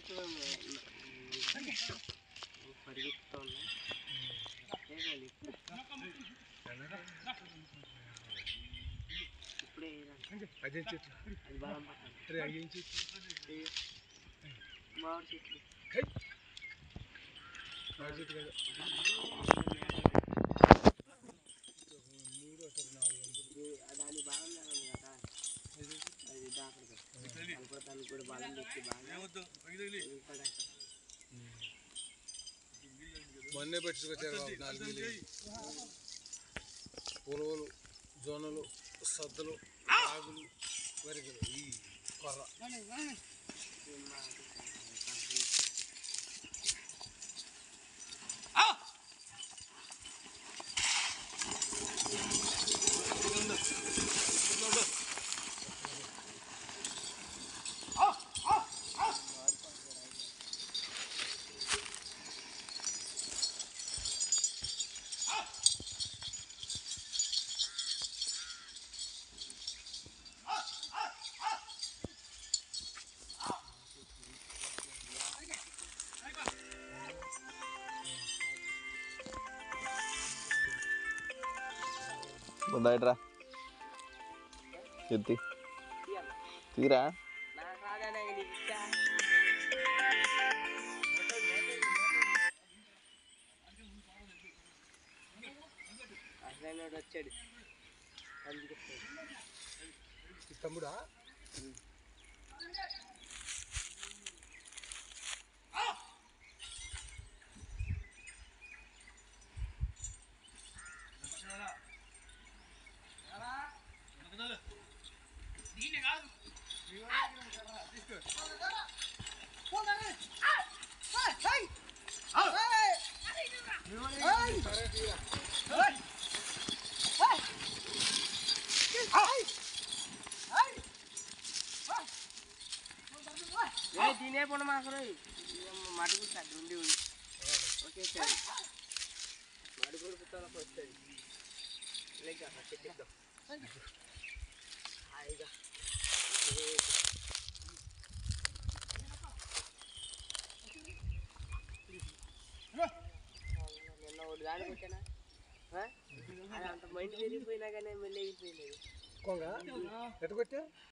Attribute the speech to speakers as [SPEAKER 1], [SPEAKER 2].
[SPEAKER 1] పరిగెత్తుతూ ఉన్నాం వేగాలి ఇప్పుడే వేయాలి.
[SPEAKER 2] అదే చెట్టు
[SPEAKER 1] అది బలం పట్టాలి
[SPEAKER 2] అరే అయ్యేం చెట్టు
[SPEAKER 1] ఏ, మామిడి చెట్లు
[SPEAKER 2] ఆ చెట్టు కదా మూడు అటు నాలుగు
[SPEAKER 1] ఇది దాని బాగా ఉంది కదా అది దాకడదు అది కూడా దానికి కూడా బలం తెచ్చి బాగా ఇక్కడ
[SPEAKER 2] మొన్నే పెట్టుకొచ్చారు బాబు నాలుగు వేలు ఉలవలు జొన్నలు సద్దలు ఆగులు వరిగలు ఈ కొర్ర
[SPEAKER 3] బయటరా ఎత్తి
[SPEAKER 1] తీయాలి.
[SPEAKER 3] తీరా
[SPEAKER 1] నాకు రాదనే నీకు ఇచ్చా అసలు వచ్చాడు అందుకే
[SPEAKER 2] ఈ తమ్ముడా
[SPEAKER 1] ఏ తినే పండు మాకు మడుగు ఉండి ఉంది ఓకే సార్ మడుగుడు పుట్టాలకు వస్తుంది లేక చెట్టిద్దాం హాయిగా నిన్న ఒకటి దాడి కొట్టానా ఆ? అది అంత మైండ్ తిరిగిపోయినా కానీ మళ్ళీ వెళ్ళిపోయినది
[SPEAKER 2] కొంగ ఎట్టుకొచ్చా